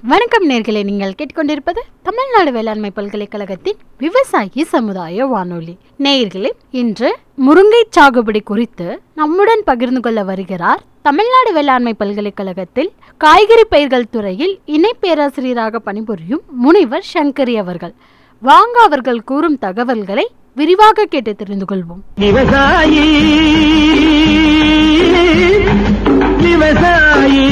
வணக்கம் நேர்களே நீங்கள் கேட்டுக்கொண்டிருப்பது தமிழ்நாடு வேளாண்மை பல்கலைக்கழகத்தின் விவசாயி சமுதாய வானொலி நேயர்களே இன்று முருங்கை சாகுபடி குறித்து நம்முடன் பகிர்ந்து கொள்ள வருகிறார் தமிழ்நாடு வேளாண்மை பல்கலைக்கழகத்தில் காய்கறி பயிர்கள் துறையில் இணை பேராசிரியராக பணிபுரியும் முனைவர் சங்கரி அவர்கள் வாங்க அவர்கள் கூறும் தகவல்களை விரிவாக கேட்டு தெரிந்து கொள்வோம் விவசாயி விவசாயி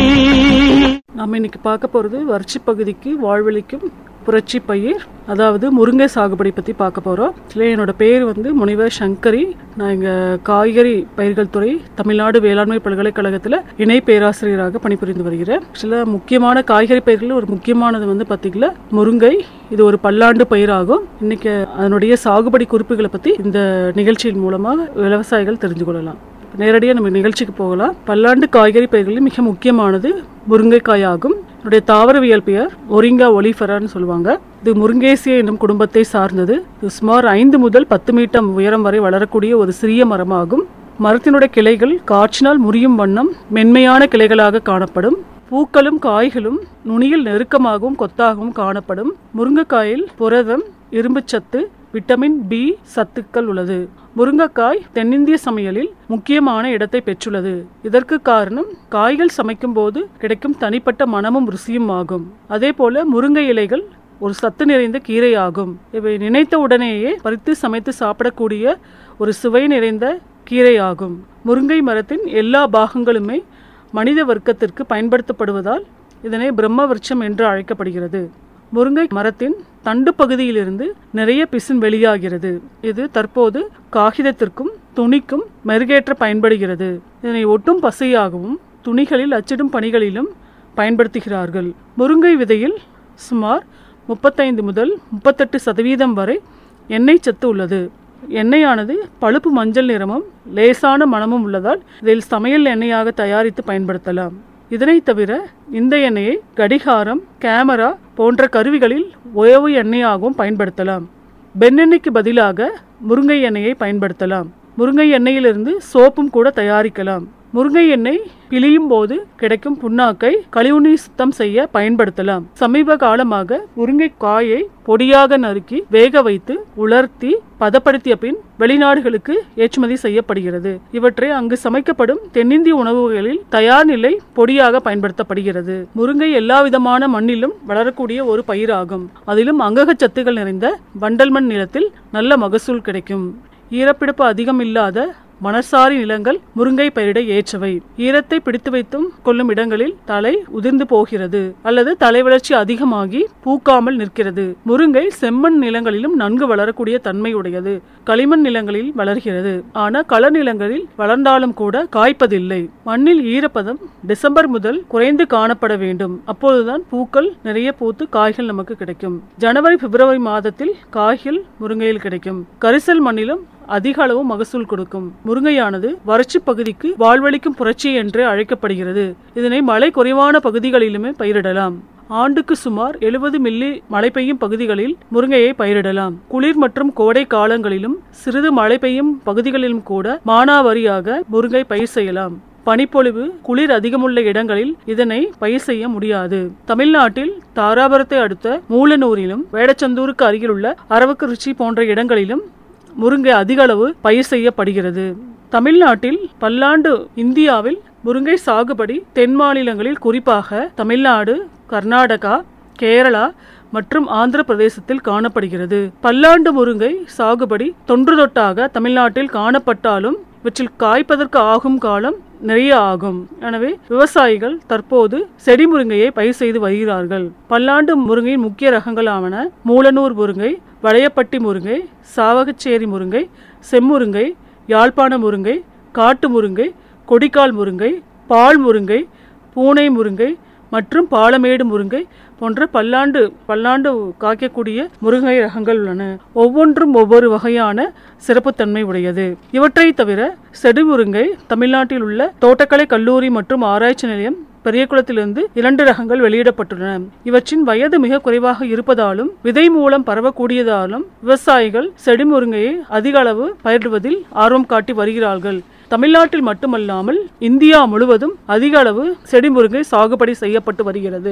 நம்ம இன்னைக்கு பார்க்க போகிறது வறட்சி பகுதிக்கு வாழ்வளிக்கும் புரட்சி பயிர் அதாவது முருங்கை சாகுபடி பற்றி பார்க்க போகிறோம் இதில் என்னோட பேர் வந்து முனைவர் சங்கரி நான் இங்கே காய்கறி பயிர்கள் துறை தமிழ்நாடு வேளாண்மை பல்கலைக்கழகத்தில் இணை பேராசிரியராக பணிபுரிந்து வருகிறேன் சில முக்கியமான காய்கறி பயிர்கள் ஒரு முக்கியமானது வந்து பார்த்திங்கன்னா முருங்கை இது ஒரு பல்லாண்டு பயிராகும் இன்னைக்கு அதனுடைய சாகுபடி குறிப்புகளை பற்றி இந்த நிகழ்ச்சியின் மூலமாக விவசாயிகள் தெரிஞ்சு கொள்ளலாம் நேரடியாக நம்ம நிகழ்ச்சிக்கு போகலாம் பல்லாண்டு காய்கறி பயிர்களில் மிக முக்கியமானது முருங்கைக்காய் ஆகும் என்னுடைய தாவரவியல் பெயர் ஒரிங்கா ஒலிஃபரான்னு சொல்லுவாங்க இது முருங்கேசிய என்னும் குடும்பத்தை சார்ந்தது இது சுமார் ஐந்து முதல் பத்து மீட்டர் உயரம் வரை வளரக்கூடிய ஒரு சிறிய மரமாகும் மரத்தினுடைய கிளைகள் காற்றினால் முறியும் வண்ணம் மென்மையான கிளைகளாக காணப்படும் பூக்களும் காய்களும் நுனியில் நெருக்கமாகவும் கொத்தாகவும் காணப்படும் முருங்கைக்காயில் புரதம் இரும்புச்சத்து விட்டமின் பி சத்துக்கள் உள்ளது முருங்கைக்காய் தென்னிந்திய சமையலில் முக்கியமான இடத்தை பெற்றுள்ளது இதற்கு காரணம் காய்கள் சமைக்கும் போது கிடைக்கும் தனிப்பட்ட மனமும் ருசியும் ஆகும் அதே போல முருங்கை இலைகள் ஒரு சத்து நிறைந்த கீரை ஆகும் இவை நினைத்த உடனேயே பறித்து சமைத்து சாப்பிடக்கூடிய ஒரு சுவை நிறைந்த கீரை ஆகும் முருங்கை மரத்தின் எல்லா பாகங்களுமே மனித வர்க்கத்திற்கு பயன்படுத்தப்படுவதால் இதனை பிரம்ம விருட்சம் என்று அழைக்கப்படுகிறது முருங்கை மரத்தின் தண்டு பகுதியிலிருந்து நிறைய பிசின் வெளியாகிறது இது தற்போது காகிதத்திற்கும் துணிக்கும் மெருகேற்ற பயன்படுகிறது இதனை ஒட்டும் பசையாகவும் துணிகளில் அச்சிடும் பணிகளிலும் பயன்படுத்துகிறார்கள் முருங்கை விதையில் சுமார் முப்பத்தைந்து முதல் முப்பத்தெட்டு சதவீதம் வரை எண்ணெய் சத்து உள்ளது எண்ணெயானது பழுப்பு மஞ்சள் நிறமும் லேசான மணமும் உள்ளதால் இதில் சமையல் எண்ணெயாக தயாரித்து பயன்படுத்தலாம் இதனை தவிர இந்த எண்ணெயை கடிகாரம் கேமரா போன்ற கருவிகளில் உயவு எண்ணெயாகவும் பயன்படுத்தலாம் பெண்ணெண்ணெய்க்கு பதிலாக முருங்கை எண்ணெயை பயன்படுத்தலாம் முருங்கை எண்ணெயிலிருந்து சோப்பும் கூட தயாரிக்கலாம் முருங்கை எண்ணெய் பிழியும் போது கிடைக்கும் புண்ணாக்கை கழிவுநீர் சுத்தம் செய்ய பயன்படுத்தலாம் சமீப காலமாக முருங்கை காயை பொடியாக நறுக்கி வேக வைத்து உலர்த்தி பதப்படுத்திய பின் வெளிநாடுகளுக்கு ஏற்றுமதி செய்யப்படுகிறது இவற்றை அங்கு சமைக்கப்படும் தென்னிந்திய உணவுகளில் தயார் நிலை பொடியாக பயன்படுத்தப்படுகிறது முருங்கை எல்லா விதமான மண்ணிலும் வளரக்கூடிய ஒரு பயிராகும் அதிலும் அங்கக சத்துகள் நிறைந்த வண்டல் மண் நிலத்தில் நல்ல மகசூல் கிடைக்கும் ஈரப்பிடிப்பு அதிகம் இல்லாத மணற்சாரி நிலங்கள் முருங்கை பயிரிட ஏற்றவை ஈரத்தை பிடித்து வைத்தும் கொள்ளும் இடங்களில் தலை உதிர்ந்து போகிறது அல்லது தலை வளர்ச்சி அதிகமாகி பூக்காமல் நிற்கிறது முருங்கை செம்மண் நிலங்களிலும் நன்கு வளரக்கூடிய தன்மை உடையது களிமண் நிலங்களில் வளர்கிறது ஆனால் கள நிலங்களில் வளர்ந்தாலும் கூட காய்ப்பதில்லை மண்ணில் ஈரப்பதம் டிசம்பர் முதல் குறைந்து காணப்பட வேண்டும் அப்போதுதான் பூக்கள் நிறைய பூத்து காய்கள் நமக்கு கிடைக்கும் ஜனவரி பிப்ரவரி மாதத்தில் காய்கள் முருங்கையில் கிடைக்கும் கரிசல் மண்ணிலும் அதிக அளவு மகசூல் கொடுக்கும் முருங்கையானது வறட்சி பகுதிக்கு வாழ்வளிக்கும் புரட்சி என்று அழைக்கப்படுகிறது இதனை மழை குறைவான பகுதிகளிலுமே பயிரிடலாம் ஆண்டுக்கு சுமார் எழுபது மில்லி மழை பெய்யும் பகுதிகளில் முருங்கையை பயிரிடலாம் குளிர் மற்றும் கோடை காலங்களிலும் சிறிது மழை பெய்யும் பகுதிகளிலும் கூட மானாவாரியாக முருங்கை பயிர் செய்யலாம் பனிப்பொழிவு குளிர் அதிகமுள்ள இடங்களில் இதனை பயிர் செய்ய முடியாது தமிழ்நாட்டில் தாராபுரத்தை அடுத்த மூலனூரிலும் வேடச்சந்தூருக்கு அருகிலுள்ள அரவக்குறிச்சி போன்ற இடங்களிலும் முருங்கை அதிக அளவு பயிர் செய்யப்படுகிறது தமிழ்நாட்டில் பல்லாண்டு இந்தியாவில் முருங்கை சாகுபடி தென் மாநிலங்களில் குறிப்பாக தமிழ்நாடு கர்நாடகா கேரளா மற்றும் ஆந்திர பிரதேசத்தில் காணப்படுகிறது பல்லாண்டு முருங்கை சாகுபடி தொன்று தொட்டாக தமிழ்நாட்டில் காணப்பட்டாலும் இவற்றில் காய்ப்பதற்கு ஆகும் காலம் நிறைய ஆகும் எனவே விவசாயிகள் தற்போது செடி முருங்கையை பயிர் செய்து வருகிறார்கள் பல்லாண்டு முருங்கையின் முக்கிய ரகங்களாவன மூலனூர் முருங்கை வளையப்பட்டி முருங்கை சாவகச்சேரி முருங்கை செம்முருங்கை யாழ்ப்பாண முருங்கை காட்டு முருங்கை கொடிக்கால் முருங்கை பால் முருங்கை பூனை முருங்கை மற்றும் பாலமேடு முருங்கை போன்ற பல்லாண்டு பல்லாண்டு காய்க்கக்கூடிய முருங்கை ரகங்கள் உள்ளன ஒவ்வொன்றும் ஒவ்வொரு வகையான சிறப்புத்தன்மை உடையது இவற்றை தவிர செடி முருங்கை தமிழ்நாட்டில் உள்ள தோட்டக்கலை கல்லூரி மற்றும் ஆராய்ச்சி நிலையம் பெரியகுளத்திலிருந்து இரண்டு ரகங்கள் வெளியிடப்பட்டுள்ளன இவற்றின் வயது மிக குறைவாக இருப்பதாலும் விதை மூலம் பரவக்கூடியதாலும் விவசாயிகள் செடி முருங்கையை அதிக அளவு பயிரிடுவதில் ஆர்வம் காட்டி வருகிறார்கள் தமிழ்நாட்டில் மட்டுமல்லாமல் இந்தியா முழுவதும் அதிக அளவு செடி முருங்கை சாகுபடி செய்யப்பட்டு வருகிறது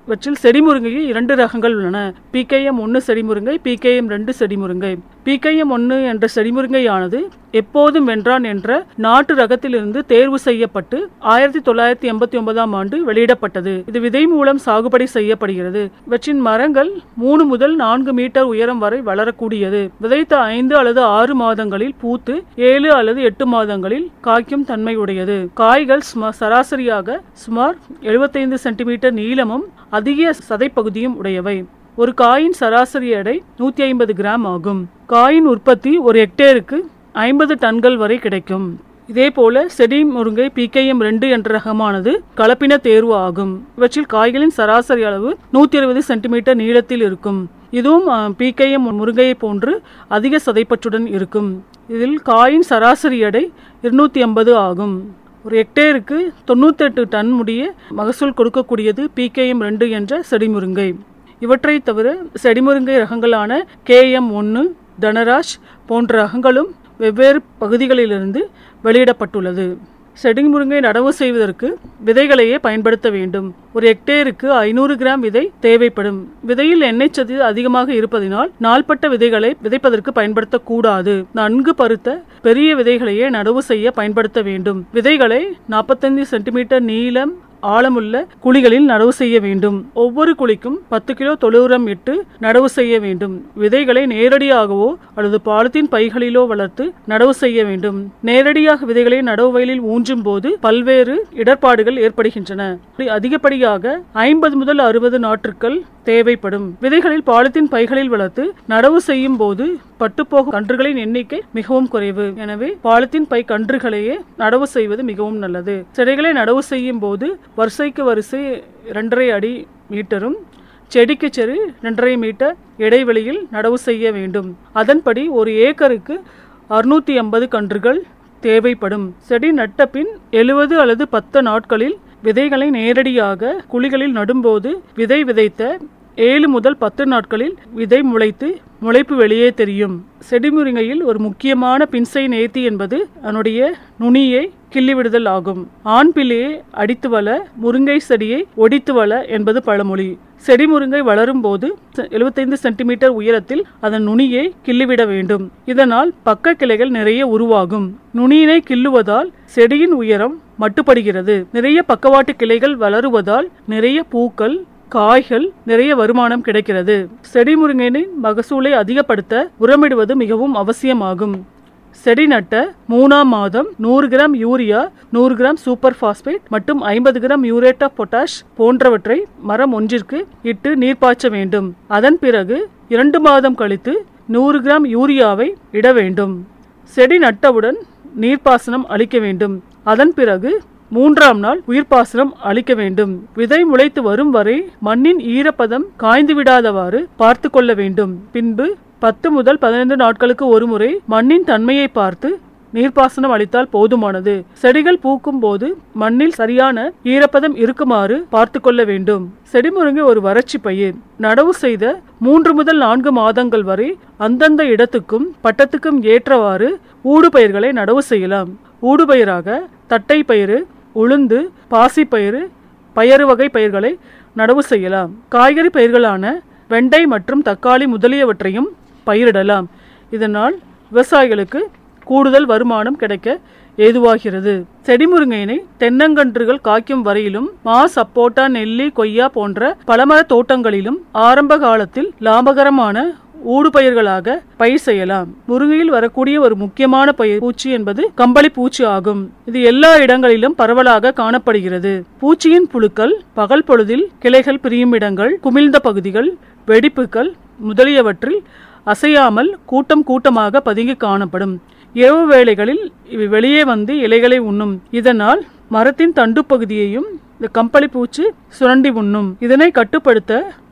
இவற்றில் செடிமுருங்கையில் இரண்டு ரகங்கள் உள்ளன பிகேஎம் ஒன்று செடிமுருங்கை பிகேஎம் ரெண்டு செடிமுருங்கை பிகேஎம் ஒன்று என்ற செடிமுருங்கையானது எப்போதும் வென்றான் என்ற நாட்டு ரகத்திலிருந்து தேர்வு செய்யப்பட்டு ஆயிரத்தி தொள்ளாயிரத்தி எண்பத்தி ஒன்பதாம் ஆண்டு வெளியிடப்பட்டது இது விதை மூலம் சாகுபடி செய்யப்படுகிறது இவற்றின் மரங்கள் மூணு முதல் நான்கு மீட்டர் உயரம் வரை வளரக்கூடியது விதைத்த ஐந்து அல்லது ஆறு மாதங்களில் பூத்து ஏழு அல்லது எட்டு மாதங்களில் காய்க்கும் தன்மை உடையது காய்கள் சுமார் சராசரியாக சுமார் எழுபத்தைந்து சென்டிமீட்டர் நீளமும் அதிக சதைப்பகுதியும் உடையவை ஒரு காயின் சராசரி எடை நூத்தி ஐம்பது கிராம் ஆகும் காயின் உற்பத்தி ஒரு ஹெக்டேருக்கு ஐம்பது டன்கள் வரை கிடைக்கும் இதே போல செடி முருங்கை பிகேஎம் ரெண்டு என்ற ரகமானது கலப்பின தேர்வு ஆகும் இவற்றில் காய்களின் சராசரி அளவு நூத்தி அறுபது சென்டிமீட்டர் நீளத்தில் இருக்கும் இதுவும் பிகேஎம் முருங்கையை போன்று அதிக சதைப்பற்றுடன் இருக்கும் இதில் காயின் சராசரி எடை இருநூத்தி ஐம்பது ஆகும் ஒரு ஹெக்டேருக்கு தொண்ணூத்தெட்டு டன் முடிய மகசூல் கொடுக்கக்கூடியது பிகேஎம் ரெண்டு என்ற செடிமுருங்கை இவற்றை தவிர செடிமுருங்கை ரகங்களான கேஎம் ஒன்று தனராஜ் போன்ற ரகங்களும் வெவ்வேறு பகுதிகளிலிருந்து வெளியிடப்பட்டுள்ளது செடிமுருங்கை நடவு செய்வதற்கு விதைகளையே பயன்படுத்த வேண்டும் ஒரு ஹெக்டேருக்கு ஐநூறு கிராம் விதை தேவைப்படும் விதையில் எண்ணெய் சத்து அதிகமாக இருப்பதினால் நாள்பட்ட விதைகளை விதைப்பதற்கு பயன்படுத்தக்கூடாது நன்கு பருத்த பெரிய விதைகளையே நடவு செய்ய பயன்படுத்த வேண்டும் விதைகளை நாற்பத்தைந்து சென்டிமீட்டர் நீளம் ஆழமுள்ள குழிகளில் நடவு செய்ய வேண்டும் ஒவ்வொரு குழிக்கும் பத்து கிலோ தொழு உரம் இட்டு நடவு செய்ய வேண்டும் விதைகளை நேரடியாகவோ அல்லது பாலித்தீன் பைகளிலோ வளர்த்து நடவு செய்ய வேண்டும் நேரடியாக விதைகளை நடவு வயலில் ஊன்றும் போது பல்வேறு இடர்பாடுகள் ஏற்படுகின்றன அதிகப்படியாக ஐம்பது முதல் அறுபது நாட்கள் தேவைப்படும் விதைகளில் பாலித்தீன் பைகளில் வளர்த்து நடவு செய்யும் போது பட்டுப்போகும் கன்றுகளின் எண்ணிக்கை மிகவும் குறைவு எனவே பாலித்தீன் பை கன்றுகளையே நடவு செய்வது மிகவும் நல்லது செடிகளை நடவு செய்யும் போது வரிசைக்கு வரிசை இரண்டரை அடி மீட்டரும் செடிக்கு செடி இரண்டரை மீட்டர் இடைவெளியில் நடவு செய்ய வேண்டும் அதன்படி ஒரு ஏக்கருக்கு அறுநூத்தி ஐம்பது கன்றுகள் தேவைப்படும் செடி நட்ட பின் எழுபது அல்லது பத்து நாட்களில் விதைகளை நேரடியாக குழிகளில் நடும்போது விதை விதைத்த ஏழு முதல் பத்து நாட்களில் விதை முளைத்து முளைப்பு வெளியே தெரியும் செடிமுருங்கையில் ஒரு முக்கியமான பின்சை நேர்த்தி என்பது அதனுடைய நுனியை கிள்ளிவிடுதல் ஆகும் ஆண் பிள்ளையை அடித்து வள முருங்கை செடியை ஒடித்து வள என்பது பழமொழி செடி முருங்கை வளரும் போது எழுபத்தைந்து சென்டிமீட்டர் உயரத்தில் அதன் நுனியை கிள்ளிவிட வேண்டும் இதனால் பக்க கிளைகள் நிறைய உருவாகும் நுனியினை கிள்ளுவதால் செடியின் உயரம் மட்டுப்படுகிறது நிறைய பக்கவாட்டு கிளைகள் வளருவதால் நிறைய பூக்கள் காய்கள் நிறைய வருமானம் கிடைக்கிறது செடி முருங்கையின் மகசூலை அதிகப்படுத்த உரமிடுவது மிகவும் அவசியமாகும் செடி நட்ட மூணாம் மாதம் நூறு கிராம் யூரியா நூறு கிராம் சூப்பர் பாஸ்பேட் மற்றும் ஐம்பது கிராம் யூரேட் ஆஃப் பொட்டாஷ் போன்றவற்றை மரம் ஒன்றிற்கு இட்டு நீர் பாய்ச்ச வேண்டும் அதன் பிறகு இரண்டு மாதம் கழித்து நூறு கிராம் யூரியாவை இட வேண்டும் செடி நட்டவுடன் நீர்ப்பாசனம் அளிக்க வேண்டும் அதன் பிறகு மூன்றாம் நாள் உயிர்ப்பாசனம் அளிக்க வேண்டும் விதை முளைத்து வரும் வரை மண்ணின் ஈரப்பதம் காய்ந்து விடாதவாறு பார்த்து கொள்ள வேண்டும் பின்பு பத்து முதல் பதினைந்து நாட்களுக்கு ஒருமுறை மண்ணின் தன்மையை பார்த்து நீர்ப்பாசனம் அளித்தால் போதுமானது செடிகள் பூக்கும் போது மண்ணில் சரியான ஈரப்பதம் இருக்குமாறு பார்த்து கொள்ள வேண்டும் செடிமுருங்கை ஒரு வறட்சி பயிர் நடவு செய்த மூன்று முதல் நான்கு மாதங்கள் வரை அந்தந்த இடத்துக்கும் பட்டத்துக்கும் ஏற்றவாறு ஊடுபயிர்களை நடவு செய்யலாம் ஊடுபயிராக தட்டை பயிறு உளுந்து பாசிப்பயிறு பயறு வகை பயிர்களை நடவு செய்யலாம் காய்கறி பயிர்களான வெண்டை மற்றும் தக்காளி முதலியவற்றையும் பயிரிடலாம் இதனால் விவசாயிகளுக்கு கூடுதல் வருமானம் கிடைக்க ஏதுவாகிறது செடிமுருங்கையினை தென்னங்கன்றுகள் காய்க்கும் வரையிலும் மா சப்போட்டா நெல்லி கொய்யா போன்ற பலமர தோட்டங்களிலும் ஆரம்ப காலத்தில் லாபகரமான ஊடுபயிர்களாக பயிர் செய்யலாம் முருங்கையில் வரக்கூடிய ஒரு முக்கியமான பயிர் பூச்சி என்பது கம்பளி பூச்சி ஆகும் இது எல்லா இடங்களிலும் பரவலாக காணப்படுகிறது பூச்சியின் புழுக்கள் பகல் பொழுதில் கிளைகள் பிரியும் இடங்கள் குமிழ்ந்த பகுதிகள் வெடிப்புகள் முதலியவற்றில் அசையாமல் கூட்டம் கூட்டமாக பதுங்கி காணப்படும் இரவு வேளைகளில் இவை வெளியே வந்து இலைகளை உண்ணும் இதனால் மரத்தின் தண்டு பகுதியையும் இந்த கம்பளி பூச்சி சுரண்டி உண்ணும் இதனை கட்டுப்படுத்த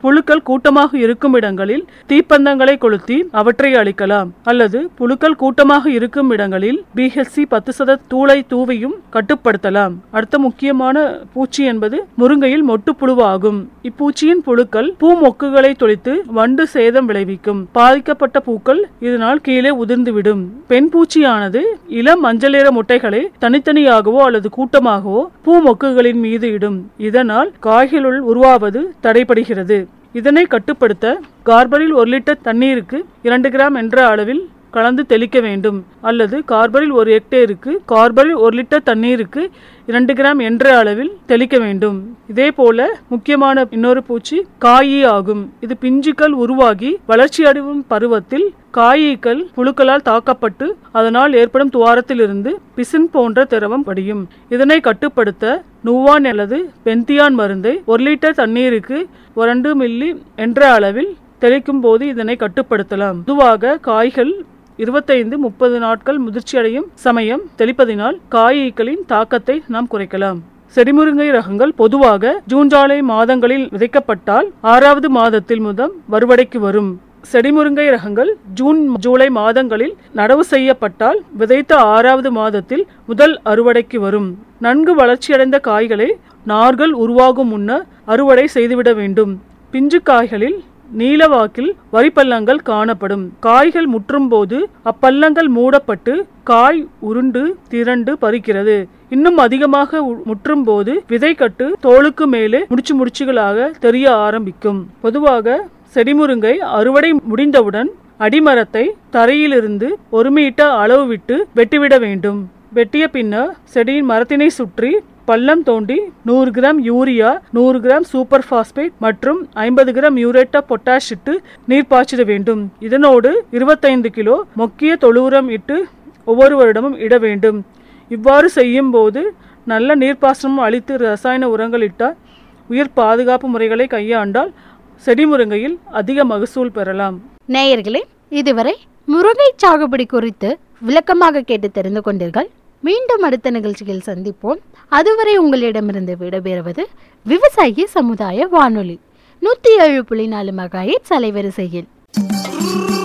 புழுக்கள் கூட்டமாக இருக்கும் இடங்களில் தீப்பந்தங்களை கொளுத்தி அவற்றை அழிக்கலாம் அல்லது புழுக்கள் கூட்டமாக இருக்கும் இடங்களில் பிஹெச்சி பத்து சத தூளை தூவியும் கட்டுப்படுத்தலாம் அடுத்த முக்கியமான பூச்சி என்பது முருங்கையில் மொட்டுப்புழுவாகும் இப்பூச்சியின் புழுக்கள் பூ மொக்குகளை தொளித்து வண்டு சேதம் விளைவிக்கும் பாதிக்கப்பட்ட பூக்கள் இதனால் கீழே உதிர்ந்துவிடும் பெண் பூச்சியானது இளம் மஞ்சள் நிற முட்டைகளை தனித்தனியாகவோ அல்லது கூட்டமாகவோ பூ மொக்குகளின் மீது இடும் இதனால் காய்களுள் உருவாவது தடைபடுகிறது இதனை கட்டுப்படுத்த கார்பனில் ஒரு லிட்டர் தண்ணீருக்கு இரண்டு கிராம் என்ற அளவில் கலந்து தெளிக்க வேண்டும் அல்லது கார்பனில் ஒரு ஹெக்டேருக்கு கார்பனில் ஒரு லிட்டர் தண்ணீருக்கு இரண்டு கிராம் என்ற அளவில் தெளிக்க வேண்டும் இதே போல முக்கியமான இன்னொரு பூச்சி காயி ஆகும் இது பிஞ்சுக்கள் உருவாகி வளர்ச்சி அடையும் பருவத்தில் காயீக்கள் புழுக்களால் தாக்கப்பட்டு அதனால் ஏற்படும் துவாரத்திலிருந்து பிசின் போன்ற திரவம் வடியும் இதனை கட்டுப்படுத்த நுவான் அல்லது பென்தியான் மருந்தை ஒரு லிட்டர் தண்ணீருக்கு ஒரு ரெண்டு மில்லி என்ற அளவில் தெளிக்கும் போது இதனை கட்டுப்படுத்தலாம் பொதுவாக காய்கள் இருபத்தைந்து முப்பது நாட்கள் முதிர்ச்சியடையும் சமயம் தெளிப்பதினால் காயீக்களின் தாக்கத்தை நாம் குறைக்கலாம் செடிமுருங்கை ரகங்கள் பொதுவாக ஜூன் ஜூலை மாதங்களில் விதைக்கப்பட்டால் ஆறாவது மாதத்தில் முதல் வருவடைக்கு வரும் செடிமுருங்கை ரகங்கள் ஜூன் ஜூலை மாதங்களில் நடவு செய்யப்பட்டால் விதைத்த ஆறாவது மாதத்தில் முதல் அறுவடைக்கு வரும் நன்கு வளர்ச்சியடைந்த காய்களை நார்கள் உருவாகும் முன்னர் அறுவடை செய்துவிட வேண்டும் பிஞ்சு காய்களில் நீலவாக்கில் வரிப்பள்ளங்கள் காணப்படும் காய்கள் முற்றும் போது அப்பள்ளங்கள் மூடப்பட்டு காய் உருண்டு திரண்டு பறிக்கிறது இன்னும் அதிகமாக முற்றும் போது விதைக்கட்டு தோலுக்கு மேலே முடிச்சு முடிச்சுகளாக தெரிய ஆரம்பிக்கும் பொதுவாக செடிமுருங்கை அறுவடை முடிந்தவுடன் அடிமரத்தை தரையிலிருந்து ஒரு மீட்டர் அளவு விட்டு வெட்டிவிட வேண்டும் வெட்டிய பின்னர் செடியின் மரத்தினை சுற்றி பள்ளம் தோண்டி நூறு கிராம் யூரியா நூறு கிராம் சூப்பர் பாஸ்பேட் மற்றும் ஐம்பது கிராம் யூரேட்டா பொட்டாஷ் இட்டு நீர் பாய்ச்சிட வேண்டும் இதனோடு இருபத்தைந்து கிலோ மொக்கிய தொழுவுரம் இட்டு ஒவ்வொரு வருடமும் இட வேண்டும் இவ்வாறு செய்யும் போது நல்ல நீர்ப்பாசனம் அளித்து ரசாயன உரங்கள் இட்டால் உயிர் பாதுகாப்பு முறைகளை கையாண்டால் செடிமுருங்கையில் அதிக மகசூல் பெறலாம் நேயர்களே இதுவரை முருங்கை சாகுபடி குறித்து விளக்கமாக கேட்டு தெரிந்து கொண்டீர்கள் மீண்டும் அடுத்த நிகழ்ச்சியில் சந்திப்போம் அதுவரை உங்களிடமிருந்து விடைபெறுவது விவசாயி சமுதாய வானொலி நூத்தி ஏழு புள்ளி நாலு மகாயிட் அலைவரிசையில்